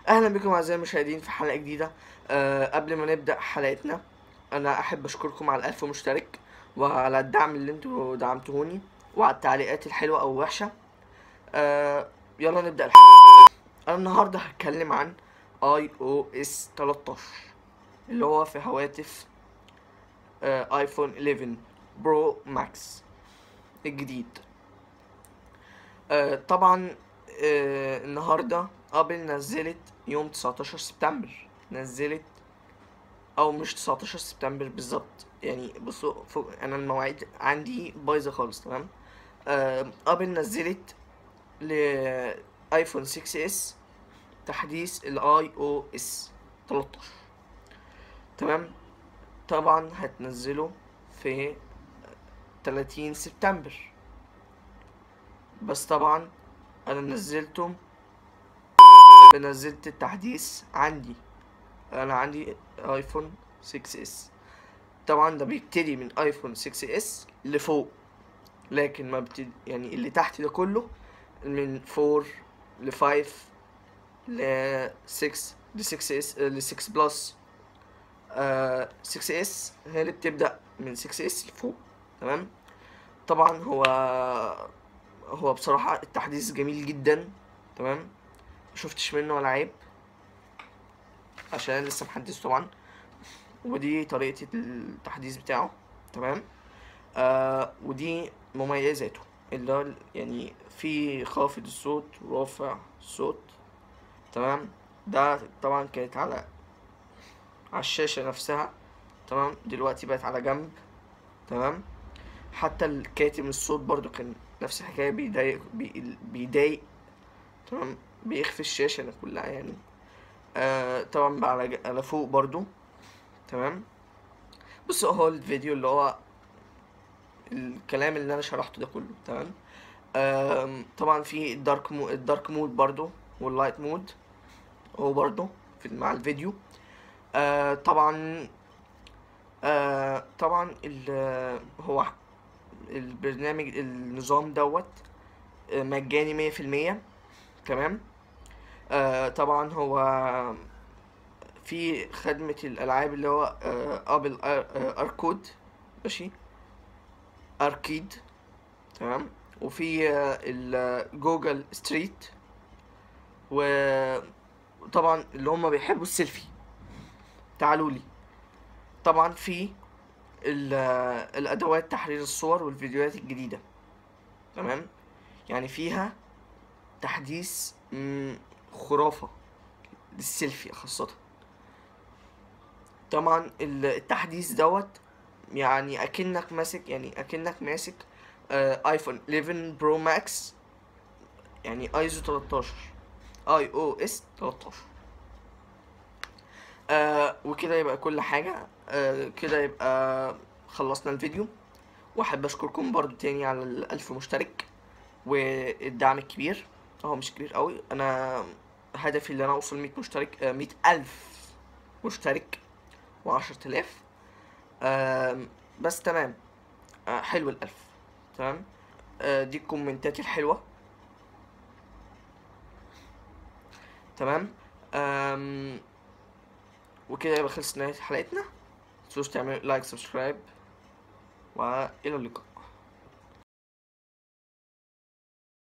اهلا بكم اعزائي المشاهدين في حلقه جديده أه قبل ما نبدا حلقتنا انا احب اشكركم على الالف مشترك وعلى الدعم اللي انتوا دعمتوني وعلى التعليقات الحلوه او وحشه أه يلا نبدا الحلقه انا النهارده هتكلم عن اي او اس 13 اللي هو في هواتف آه، ايفون 11 برو ماكس الجديد آه، طبعا آه، النهارده ابل نزلت يوم 19 سبتمبر نزلت او مش 19 سبتمبر بالظبط يعني بصوا فوق انا المواعيد عندي بايظه خالص تمام آه، ابل نزلت لايفون 6 اس تحديث الاي او اس 13 تمام طبعا هتنزله في 30 سبتمبر بس طبعا انا نزلته نزلت التحديث عندي انا عندي ايفون 6 اس طبعا ده بيبتدي من ايفون 6 اس لفوق لكن ما بتدي يعني اللي تحت ده كله من 4 ل 5 ل 6 ل 6 اس ل 6 بلس 6 اس هي اللي بتبدا من 6 اس لفوق تمام طبعا هو هو بصراحه التحديث جميل جدا تمام مشفتش منه ولا عيب عشان لسه محدث طبعا ودي طريقه التحديث بتاعه تمام آه ودي مميزاته اللي هو يعني في خافض الصوت ورافع الصوت تمام ده طبعا كانت على على الشاشة نفسها تمام دلوقتي بقت على جنب تمام حتى الكاتم الصوت برضو كان نفس الحكاية بيضايق بي- بيضايق تمام بيخفي الشاشة كلها يعني آه طبعا بقى على, ج- على فوق برضو تمام بص اهو الفيديو اللي هو الكلام اللي انا شرحته ده كله تمام آم، طبعا في الدارك مو الدارك مود برضو واللايت مود هو برضو في مع الفيديو آه طبعا آه طبعا ال- هو البرنامج النظام دوت آه، مجاني مية في المية تمام آه طبعا هو في خدمة الألعاب اللي هو آه أبل آر- آه، أركود ماشي أركيد تمام وفي آه، الجوجل ستريت وطبعا اللي هم بيحبوا السيلفي تعالوا لي طبعا في ال- الادوات تحرير الصور والفيديوهات الجديده تمام يعني فيها تحديث مم، خرافه للسيلفي خاصه طبعا ال- التحديث دوت يعني اكنك ماسك يعني اكنك ماسك آه، ايفون 11 برو ماكس يعني ايزو 13 اي او اس 13 آه وكده يبقى كل حاجة آه كده يبقى خلصنا الفيديو واحب اشكركم برضو تاني على الالف مشترك والدعم الكبير هو مش كبير قوي انا هدفي اللي انا اوصل 100 مشترك آه 100 الف مشترك وعشرة آلاف آم، بس تمام آه حلو الالف تمام آه دي الكومنتات الحلوة تمام آم، وكده يبقى خلصت نهاية حلقتنا متنسوش تعملوا لايك سبسكرايب والى اللقاء